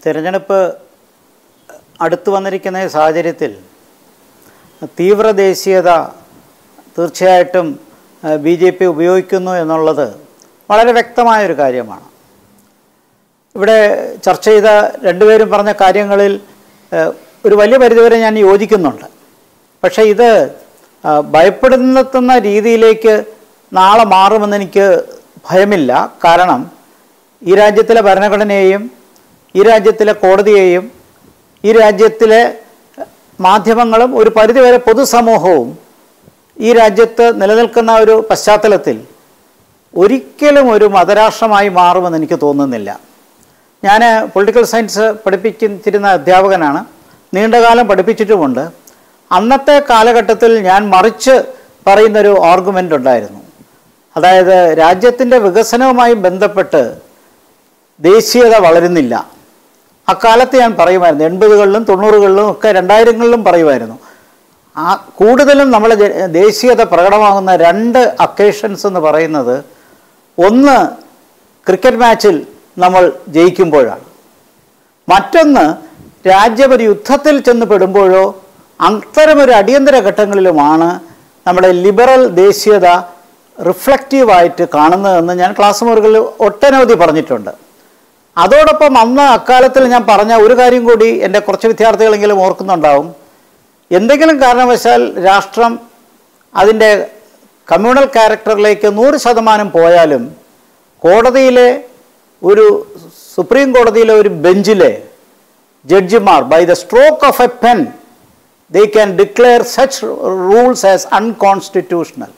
തിരഞ്ഞെടുപ്പ് അടുത്തു വന്നിരിക്കുന്ന ഈ സാഹചര്യത്തിൽ തീവ്ര ദേശീയത തീർച്ചയായിട്ടും ബി ജെ പി ഉപയോഗിക്കുന്നു എന്നുള്ളത് വളരെ വ്യക്തമായൊരു കാര്യമാണ് ഇവിടെ ചർച്ച ചെയ്ത രണ്ടുപേരും പറഞ്ഞ കാര്യങ്ങളിൽ ഏഹ്, ഒരു വലിയ പരിധിവരെ ഞാൻ യോജിക്കുന്നുണ്ട് പക്ഷേ ഇത് ആ, ഭയപ്പെടുത്തുന്ന രീതിയിലേക്ക് നാളെ മാറുമെന്ന് എനിക്ക് ഭയമില്ല കാരണം ഈ രാജ്യത്തിലെ ഭരണഘടനയെയും ഈ രാജ്യത്തിലെ കോടതിയെയും ഈ രാജ്യത്തിലെ മാധ്യമങ്ങളും ഒരു പരിധിവരെ പൊതുസമൂഹവും ഈ രാജ്യത്ത് നിലനിൽക്കുന്ന ഒരു പശ്ചാത്തലത്തിൽ ഒരിക്കലും ഒരു മതരാഷ്ട്രമായി മാറുമെന്ന് എനിക്ക് തോന്നുന്നില്ല ഞാൻ പൊളിറ്റിക്കൽ സയൻസ് പഠിപ്പിച്ചിരുന്ന അധ്യാപകനാണ് നീണ്ടകാലം പഠിപ്പിച്ചിട്ടുമുണ്ട് അന്നത്തെ കാലഘട്ടത്തിൽ ഞാൻ മറിച്ച് പറയുന്നൊരു ആർഗ്യുമെൻ്റ് ഉണ്ടായിരുന്നു അതായത് രാജ്യത്തിൻ്റെ വികസനവുമായി ബന്ധപ്പെട്ട് ദേശീയത വളരുന്നില്ല അക്കാലത്ത് ഞാൻ പറയുമായിരുന്നു എൺപതുകളിലും തൊണ്ണൂറുകളിലും ഒക്കെ രണ്ടായിരങ്ങളിലും പറയുമായിരുന്നു ആ കൂടുതലും നമ്മളെ ജ- ദേശീയത പ്രകടമാകുന്ന രണ്ട് അക്കേഷൻസ് എന്ന് പറയുന്നത് ഒന്ന് ക്രിക്കറ്റ് മാച്ചിൽ നമ്മൾ ജയിക്കുമ്പോഴാണ് മറ്റൊന്ന് രാജ്യം ഒരു യുദ്ധത്തിൽ ചെന്ന് പെടുമ്പോഴോ അത്തരമൊരു അടിയന്തര ഘട്ടങ്ങളിലുമാണ് നമ്മുടെ ലിബറൽ ദേശീയത റിഫ്ലക്റ്റീവായിട്ട് കാണുന്നതെന്ന് ഞാൻ ക്ലാസ് മുറികളിൽ ഒട്ടനവധി പറഞ്ഞിട്ടുണ്ട് അതോടൊപ്പം അന്ന് അക്കാലത്തിൽ ഞാൻ പറഞ്ഞ ഒരു കാര്യം കൂടി എൻ്റെ കുറച്ച് വിദ്യാർത്ഥികളെങ്കിലും ഓർക്കുന്നുണ്ടാവും എന്തെങ്കിലും കാരണവശാൽ രാഷ്ട്രം അതിൻ്റെ കമ്മ്യൂണൽ ക്യാരക്ടറിലേക്ക് നൂറ് ശതമാനം പോയാലും കോടതിയിലെ ഒരു സുപ്രീം കോടതിയിലെ ഒരു ബെഞ്ചിലെ ജഡ്ജിമാർ by the stroke of a pen they can declare such rules as unconstitutional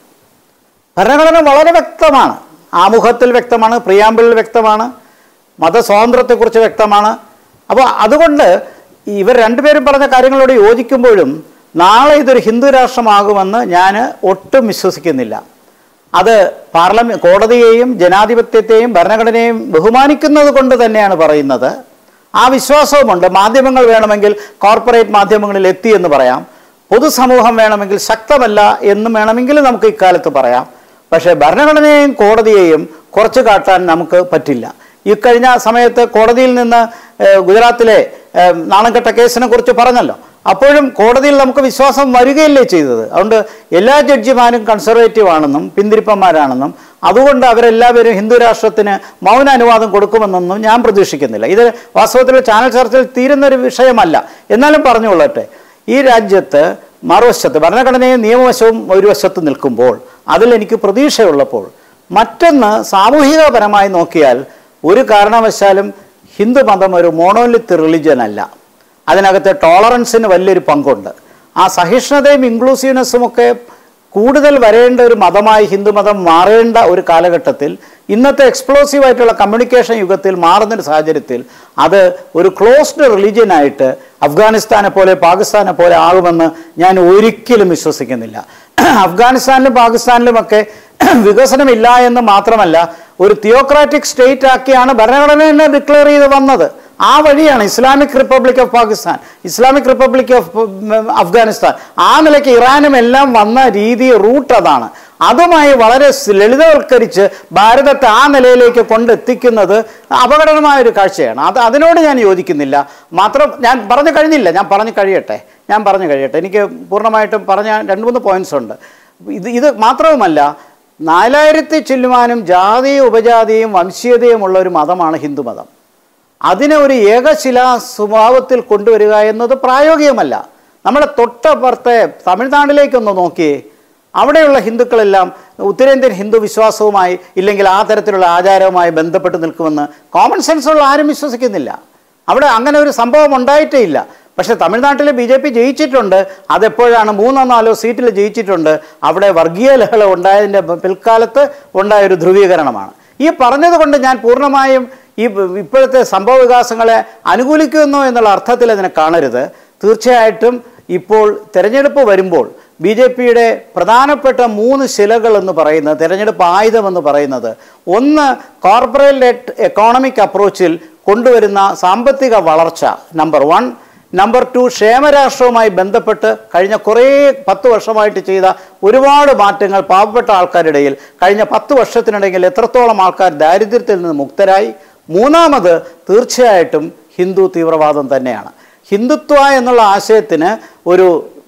ഭരണഘടന വളരെ വ്യക്തമാണ് ആമുഖത്തിൽ വ്യക്തമാണ് പ്രിയാമ്പിളിൽ വ്യക്തമാണ് മതസ്വാതന്ത്ര്യത്തെക്കുറിച്ച് വ്യക്തമാണ് അപ്പോൾ അതുകൊണ്ട് ഇവർ രണ്ടുപേരും പറഞ്ഞ കാര്യങ്ങളോട് യോജിക്കുമ്പോഴും നാളെ ഇതൊരു ഹിന്ദു രാഷ്ട്രമാകുമെന്ന് ഞാൻ ഒട്ടും വിശ്വസിക്കുന്നില്ല അത് പാർലമെന്റ് കോടതിയെയും ജനാധിപത്യത്തെയും ഭരണഘടനയെയും ബഹുമാനിക്കുന്നത് കൊണ്ട് തന്നെയാണ് പറയുന്നത് ആ വിശ്വാസവുമുണ്ട് മാധ്യമങ്ങൾ വേണമെങ്കിൽ കോർപ്പറേറ്റ് മാധ്യമങ്ങളിൽ എത്തി എന്ന് പറയാം പൊതുസമൂഹം വേണമെങ്കിൽ ശക്തമല്ല എന്നും വേണമെങ്കിൽ നമുക്ക് ഇക്കാലത്ത് പറയാം പക്ഷേ ഭരണഘടനയെയും കോടതിയെയും കുറച്ച് കാട്ടാൻ നമുക്ക് പറ്റില്ല ഈ കഴിഞ്ഞ സമയത്ത് കോടതിയിൽ നിന്ന് ഏഹ്, ഗുജറാത്തിലെ ഏഹ്, നാണംകെട്ട കേസിനെ കുറിച്ച് പറഞ്ഞല്ലോ അപ്പോഴും കോടതിയിൽ നമുക്ക് വിശ്വാസം വരികയല്ലേ ചെയ്തത് അതുകൊണ്ട് എല്ലാ ജഡ്ജിമാരും കൺസർവേറ്റീവ് ആണെന്നും പിന്തിരിപ്പന്മാരാണെന്നും അതുകൊണ്ട് അവരെല്ലാവരും ഹിന്ദു രാഷ്ട്രത്തിന് മൗന അനുവാദം കൊടുക്കുമെന്നൊന്നും ഞാൻ പ്രതീക്ഷിക്കുന്നില്ല ഇത് വാസ്തവത്തിൽ ചാനൽ ചർച്ചയിൽ തീരുന്ന ഒരു വിഷയമല്ല എന്നാലും പറഞ്ഞുകൊള്ളട്ടെ ഈ രാജ്യത്ത് മറുവശത്ത് ഭരണഘടനയും നിയമവശവും ഒരു വശത്ത് നിൽക്കുമ്പോൾ അതിൽ എനിക്ക് പ്രതീക്ഷയുള്ളപ്പോൾ മറ്റൊന്ന് സാമൂഹികപരമായി നോക്കിയാൽ ഒരു കാരണവശാലും ഹിന്ദു മതം ഒരു മോണോലിത്ത് റിലിജൻ അല്ല അതിനകത്ത് ടോളറൻസിന് വലിയൊരു പങ്കുണ്ട് ആ സഹിഷ്ണുതയും ഇൻക്ലൂസീവ്നെസ്സും ഒക്കെ കൂടുതൽ വരേണ്ട ഒരു മതമായി ഹിന്ദുമതം മാറേണ്ട ഒരു കാലഘട്ടത്തിൽ ഇന്നത്തെ എക്സ്പ്ലോസീവ് ആയിട്ടുള്ള കമ്മ്യൂണിക്കേഷൻ യുഗത്തിൽ മാറുന്നൊരു സാഹചര്യത്തിൽ അത് ഒരു ക്ലോസ്ഡ് റിലീജിയനായിട്ട് അഫ്ഗാനിസ്ഥാനെ പോലെ പാകിസ്ഥാനെ പോലെ ആകുമെന്ന് ഞാൻ ഒരിക്കലും വിശ്വസിക്കുന്നില്ല അഫ്ഗാനിസ്ഥാനിലും പാകിസ്ഥാനിലുമൊക്കെ വികസനമില്ല എന്ന് മാത്രമല്ല ഒരു തിയോക്രാറ്റിക് സ്റ്റേറ്റ് ആക്കിയാണ് ഭരണഘടന തന്നെ ഡിക്ലെയർ ചെയ്ത് വന്നത് ആ വഴിയാണ് Islamic Republic of Pakistan Islamic Republic of um, Afghanistan ആ നിലയ്ക്ക് ഇറാനും എല്ലാം വന്ന രീതി റൂട്ട് അതാണ് അതുമായി വളരെ സ് ലളിതവൽക്കരിച്ച് ഭാരതത്തെ ആ നിലയിലേക്ക് കൊണ്ടെത്തിക്കുന്നത് അപകടകരമായ ഒരു കാഴ്ചയാണ് അത് അതിനോട് ഞാൻ യോജിക്കുന്നില്ല മാത്രം ഞാൻ പറഞ്ഞു കഴിഞ്ഞില്ല ഞാൻ പറഞ്ഞു കഴിയട്ടെ ഞാൻ പറഞ്ഞു കഴിയട്ടെ എനിക്ക് പൂർണ്ണമായിട്ടും പറഞ്ഞ രണ്ട് മൂന്ന് പോയിന്റ്സ് ഉണ്ട് ഇത് ഇത് മാത്രവുമല്ല നാലായിരത്തി ചില്ലുവാനും ജാതിയും ഉപജാതിയും വംശീയതയുമുള്ള ഒരു മതമാണ് ഹിന്ദുമതം അതിനെ ഒരു ഏകശിലാ സ്വഭാവത്തിൽ കൊണ്ടുവരിക എന്നത് പ്രായോഗികമല്ല നമ്മുടെ തൊട്ടപ്പുറത്തെ തമിഴ്നാട്ടിലേക്കൊന്ന് നോക്കിയേ അവിടെയുള്ള ഹിന്ദുക്കളെല്ലാം ഉത്തരേന്ത്യൻ ഹിന്ദു വിശ്വാസവുമായി ഇല്ലെങ്കിൽ ആ തരത്തിലുള്ള ആചാരവുമായി ബന്ധപ്പെട്ട് നിൽക്കുമെന്ന് കോമൺ സെൻസുള്ള ആരും വിശ്വസിക്കുന്നില്ല അവിടെ അങ്ങനെ ഒരു സംഭവം ഉണ്ടായിട്ടേ ഇല്ല പക്ഷേ തമിഴ്നാട്ടിൽ ബി ജെ പി ജയിച്ചിട്ടുണ്ട് അതെപ്പോഴാണ് മൂന്നോ നാലോ സീറ്റിൽ ജയിച്ചിട്ടുണ്ട് അവിടെ വർഗീയ ലഹള ഉണ്ടായതിൻ്റെ പിൽക്കാലത്ത് ഉണ്ടായ ഒരു ധ്രുവീകരണമാണ് ഈ പറഞ്ഞത് കൊണ്ട് ഞാൻ പൂർണ്ണമായും ഈ ഇപ്പോഴത്തെ സംഭവ വികാസങ്ങളെ അനുകൂലിക്കുന്നു എന്നുള്ള അർത്ഥത്തിൽ അതിനെ കാണരുത് തീർച്ചയായിട്ടും ഇപ്പോൾ തിരഞ്ഞെടുപ്പ് വരുമ്പോൾ ബി ജെ പിയുടെ പ്രധാനപ്പെട്ട മൂന്ന് ശിലകൾ എന്ന് പറയുന്നത് തിരഞ്ഞെടുപ്പ് ആയുധം എന്ന് പറയുന്നത് ഒന്ന് കോർപ്പറേറ്റ് എക്കോണമിക് അപ്രോച്ചിൽ കൊണ്ടുവരുന്ന സാമ്പത്തിക വളർച്ച നമ്പർ വൺ നമ്പർ ടു ക്ഷേമരാഷ്ട്രവുമായി ബന്ധപ്പെട്ട് കഴിഞ്ഞ കുറേ പത്ത് വർഷമായിട്ട് ചെയ്ത ഒരുപാട് മാറ്റങ്ങൾ പാവപ്പെട്ട ആൾക്കാരുടെ ഇടയിൽ കഴിഞ്ഞ പത്ത് വർഷത്തിനിടയിൽ എത്രത്തോളം ആൾക്കാർ ദാരിദ്ര്യത്തിൽ നിന്ന് മുക്തരായി മൂന്നാമത് തീർച്ചയായിട്ടും ഹിന്ദു തീവ്രവാദം തന്നെയാണ് ഹിന്ദുത്വ എന്നുള്ള ആശയത്തിന് ഒരു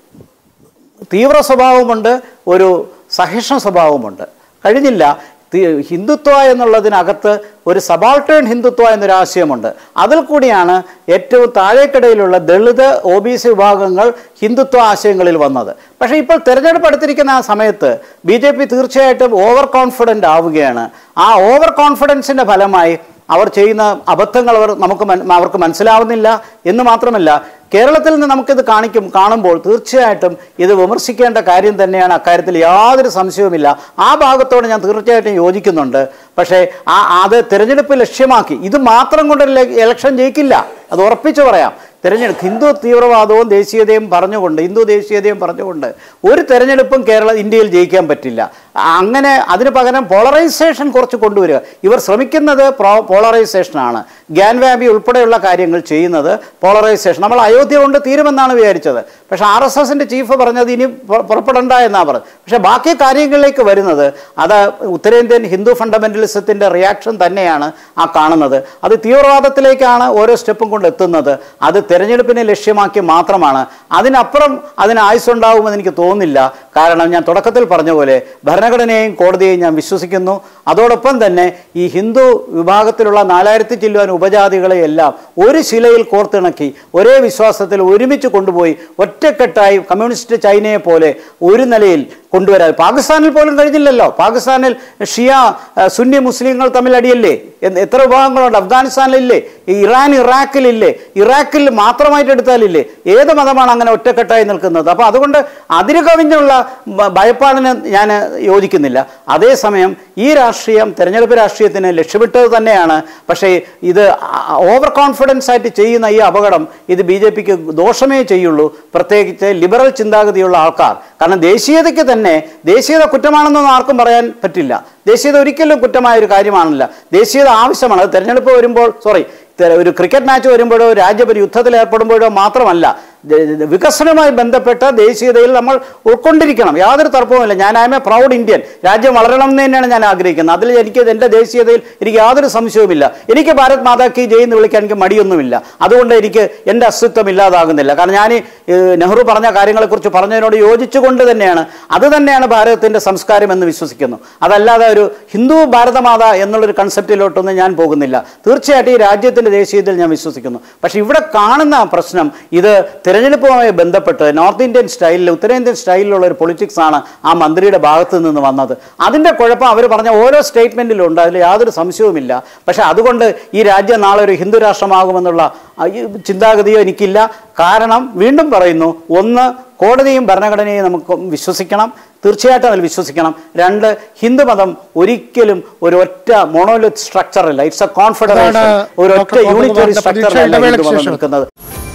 തീവ്ര സ്വഭാവമുണ്ട് ഒരു സഹിഷ്ണു സ്വഭാവമുണ്ട് കഴിഞ്ഞില്ല തി- ഹിന്ദുത്വ എന്നുള്ളതിനകത്ത് ഒരു സബാൾട്ടേൺ ഹിന്ദുത്വ എന്നൊരാശയമുണ്ട് അതിൽ കൂടിയാണ് ഏറ്റവും താഴേക്കിടയിലുള്ള ദളിത് ഒ ബി സി വിഭാഗങ്ങൾ ഹിന്ദുത്വ ആശയങ്ങളിൽ വന്നത് പക്ഷേ ഇപ്പോൾ തിരഞ്ഞെടുപ്പ് അടുത്തിരിക്കുന്ന ആ സമയത്ത് ബി ജെ പി തീർച്ചയായിട്ടും ഓവർ കോൺഫിഡൻ്റ് ആവുകയാണ് ആ ഓവർ കോൺഫിഡൻസിൻ്റെ ഫലമായി അവർ ചെയ്യുന്ന അബദ്ധങ്ങൾ അവർ നമുക്ക് മൻ- അവർക്ക് മനസ്സിലാവുന്നില്ല എന്ന് മാത്രമല്ല കേരളത്തിൽ നിന്ന് നമുക്കിത് കാണിക്കും കാണുമ്പോൾ തീർച്ചയായിട്ടും ഇത് വിമർശിക്കേണ്ട കാര്യം തന്നെയാണ് അക്കാര്യത്തിൽ യാതൊരു സംശയവുമില്ല ആ ഭാഗത്തോട് ഞാൻ തീർച്ചയായിട്ടും യോജിക്കുന്നുണ്ട് പക്ഷേ ആ അത് തിരഞ്ഞെടുപ്പ് ലക്ഷ്യമാക്കി ഇത് മാത്രം കൊണ്ട് ഇലക്ഷൻ ജയിക്കില്ല അത് ഉറപ്പിച്ചു പറയാം തിരഞ്ഞെടുപ്പ് ഹിന്ദു തീവ്രവാദവും ദേശീയതയും പറഞ്ഞുകൊണ്ട് ഹിന്ദു ദേശീയതയും പറഞ്ഞുകൊണ്ട് ഒരു തെരഞ്ഞെടുപ്പും കേരള ഇന്ത്യയിൽ ജയിക്കാൻ പറ്റില്ല അങ്ങനെ അതിന് പകരം പോളറൈസേഷൻ കുറച്ച് കൊണ്ടുവരിക ഇവർ ശ്രമിക്കുന്നത് പോളറൈസേഷനാണ് ഗ്യാൻവാബി ഉൾപ്പെടെയുള്ള കാര്യങ്ങൾ ചെയ്യുന്നത് പോളറൈസേഷൻ നമ്മൾ അയോധ്യ കൊണ്ട് തീരുമെന്നാണ് വിചാരിച്ചത് പക്ഷേ ആർ എസ് എസിൻ്റെ ചീഫ് പറഞ്ഞത് ഇനി പുറ- പുറപ്പെടണ്ട എന്നാണ് പറഞ്ഞത് പക്ഷേ ബാക്കി കാര്യങ്ങളിലേക്ക് വരുന്നത് അത് ഉത്തരേന്ത്യൻ ഹിന്ദു ഫണ്ടമെൻ്റലിസത്തിൻ്റെ റിയാക്ഷൻ തന്നെയാണ് ആ കാണുന്നത് അത് തീവ്രവാദത്തിലേക്കാണ് ഓരോ സ്റ്റെപ്പും കൊണ്ട് എത്തുന്നത് അത് തെരഞ്ഞെടുപ്പിനെ ലക്ഷ്യമാക്കി മാത്രമാണ് അതിനപ്പുറം അതിന് ആയുസ്സുണ്ടാവുമെന്ന് എനിക്ക് തോന്നുന്നില്ല കാരണം ഞാൻ തുടക്കത്തിൽ പറഞ്ഞ പോലെ ഭരണഘടനയെയും കോടതിയെയും ഞാൻ വിശ്വസിക്കുന്നു അതോടൊപ്പം തന്നെ ഈ ഹിന്ദു വിഭാഗത്തിലുള്ള നാലായിരത്തി ചില്ലുവാൻ ഉപജാതികളെയെല്ലാം ഒരു ശിലയിൽ കോർത്തിണക്കി ഒരേ വിശ്വാസത്തിൽ ഒരുമിച്ച് കൊണ്ടുപോയി ഒറ്റക്കെട്ടായി കമ്മ്യൂണിസ്റ്റ് ചൈനയെ പോലെ ഒരു നിലയിൽ കൊണ്ടുവരാൻ പാകിസ്ഥാനിൽ പോലും കഴിഞ്ഞില്ലല്ലോ പാകിസ്ഥാനിൽ ഷിയ ആ, സുന്നി മുസ്ലിങ്ങൾ തമ്മിൽ അടിയല്ലേ എന്ന് എത്ര വിഭാഗങ്ങളുണ്ട് അഫ്ഗാനിസ്ഥാനിലില്ലേ ഈ ഇറാൻ ഇറാഖിലില്ലേ ഇറാഖിൽ മാത്രമായിട്ട് എടുത്താലില്ലേ ഏത് മതമാണ് അങ്ങനെ ഒറ്റക്കെട്ടായി നിൽക്കുന്നത് അപ്പോൾ അതുകൊണ്ട് അതിര് കവിഞ്ഞുള്ള ഭ- ഭയപ്പാടിന് ഞാൻ യോജിക്കുന്നില്ല അതേസമയം ഈ രാഷ്ട്രീയം തെരഞ്ഞെടുപ്പ് രാഷ്ട്രീയത്തിന് ലക്ഷ്യമിട്ടത് തന്നെയാണ് പക്ഷേ ഇത് ഓവർ കോൺഫിഡൻസ് ആയിട്ട് ചെയ്യുന്ന ഈ അപകടം ഇത് ബി ജെ പിക്ക് ദോഷമേ ചെയ്യുള്ളൂ പ്രത്യേകിച്ച് ലിബറൽ ചിന്താഗതിയുള്ള ആൾക്കാർ കാരണം ദേശീയതയ്ക്ക് തന്നെ ദേശീയത കുറ്റമാണെന്നൊന്നും ആർക്കും പറയാൻ പറ്റില്ല ദേശീയത ഒരിക്കലും കുറ്റമായ ഒരു കാര്യമാണല്ല ദേശീയത ആവശ്യമാണ് അത് തെരഞ്ഞെടുപ്പ് വരുമ്പോൾ സോറി ഒരു ക്രിക്കറ്റ് മാച്ച് വരുമ്പോഴോ രാജ്യം ഒരു യുദ്ധത്തിൽ ഏർപ്പെടുമ്പോഴോ മാത്രമല്ല ദ- ദ- വികസനവുമായി ബന്ധപ്പെട്ട ദേശീയതയിൽ നമ്മൾ ഉൾക്കൊണ്ടിരിക്കണം യാതൊരു തർക്കവുമില്ല ഞാൻ I am a proud Indian രാജ്യം വളരണം എന്ന് തന്നെയാണ് ഞാൻ ആഗ്രഹിക്കുന്നത് അതിൽ എനിക്ക് എൻ്റെ ദേശീയതയിൽ എനിക്ക് യാതൊരു സംശയവുമില്ല എനിക്ക് ഭാരത് മാതാ കി ജയ് എന്ന് വിളിക്കാൻ എനിക്ക് മടിയൊന്നുമില്ല അതുകൊണ്ട് എനിക്ക് എൻ്റെ അസ്തിത്വം ഇല്ലാതാകുന്നില്ല കാരണം ഞാൻ ഈ, ഏഹ്, നെഹ്റു പറഞ്ഞ കാര്യങ്ങളെക്കുറിച്ച് പറഞ്ഞതിനോട് യോജിച്ചുകൊണ്ട് തന്നെയാണ് അത് തന്നെയാണ് ഭാരതത്തിൻ്റെ സംസ്കാരം എന്ന് വിശ്വസിക്കുന്നു അതല്ലാതെ ഒരു ഹിന്ദു ഭാരതമാത എന്നുള്ളൊരു കൺസെപ്റ്റിലോട്ടൊന്നും ഞാൻ പോകുന്നില്ല തീർച്ചയായിട്ടും ഈ രാജ്യത്തിൻ്റെ ദേശീയതയിൽ ഞാൻ വിശ്വസിക്കുന്നു പക്ഷേ ഇവിടെ കാണുന്ന പ്രശ്നം ഇത് തിരഞ്ഞെടുപ്പുമായി ബന്ധപ്പെട്ട് നോർത്ത് ഇന്ത്യൻ സ്റ്റൈലിൽ ഉത്തരേന്ത്യൻ സ്റ്റൈലിലുള്ള ഒരു പൊളിറ്റിക്സ് ആണ് ആ മന്ത്രിയുടെ ഭാഗത്ത് നിന്ന് വന്നത് അതിൻ്റെ കുഴപ്പം അവർ പറഞ്ഞ ഓരോ സ്റ്റേറ്റ്മെൻറ്റിലും ഉണ്ട് അതിൽ യാതൊരു സംശയവുമില്ല പക്ഷേ അതുകൊണ്ട് ഈ രാജ്യം നാളെ ഒരു ഹിന്ദു രാഷ്ട്രമാകുമെന്നുള്ള ആ, ഈ ചിന്താഗതിയോ എനിക്കില്ല കാരണം വീണ്ടും പറയുന്നു ഒന്ന് കോടതിയും ഭരണഘടനയും നമുക്ക് വിശ്വസിക്കണം തീർച്ചയായിട്ടും അതിൽ വിശ്വസിക്കണം രണ്ട് ഹിന്ദുമതം ഒരിക്കലും ഒരു ഒറ്റ മോണോലിത്ത് സ്ട്രക്ചർ അല്ല ഇറ്റ്സ് എ കോൺഫിഡറേഷൻ അതാണ് ഒരു ഒറ്റ ഡോക്ടർ യൂണിറ്ററി ഗോപകുമാറിന്റെ സ്ട്രക്ചർ പ്രതീക്ഷ അല്ല ഇടവേളയ്ക്ക് ഹിന്ദുമതം ശേഷം. നിൽക്കുന്നത്